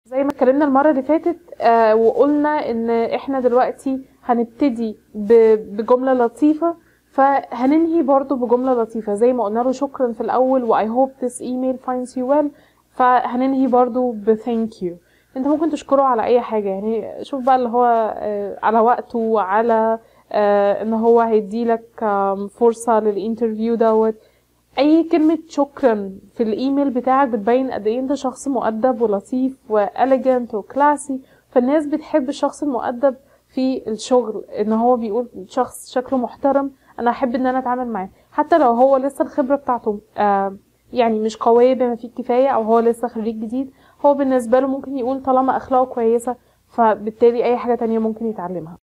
زي ما اتكلمنا المرة اللي فاتت آه وقلنا ان احنا دلوقتي هنبتدي ب- بجملة لطيفة فهننهي برضو بجملة لطيفة زي ما قلنا له شكرا في الأول و I hope this email finds you well فهننهي برضو ب thank you انت ممكن تشكره على اي حاجة يعني شوف بقى اللي هو آه، على وقته وعلى آه، ان هو هيديلك آم، فرصة للانترفيو دوت اي كلمة شكرا في الايميل بتاعك بتبين قد ايه انت شخص مؤدب ولطيف واليجنت وكلاسي فالناس بتحب الشخص المؤدب في الشغل ان هو بيقول شخص شكله محترم انا احب ان انا اتعامل معاه حتى لو هو لسه الخبرة بتاعته آه يعني مش قوية بما فيه الكفاية او هو لسه خريج جديد هو بالنسبة له ممكن يقول طالما اخلاقه كويسة فبالتالي اي حاجة تانية ممكن يتعلمها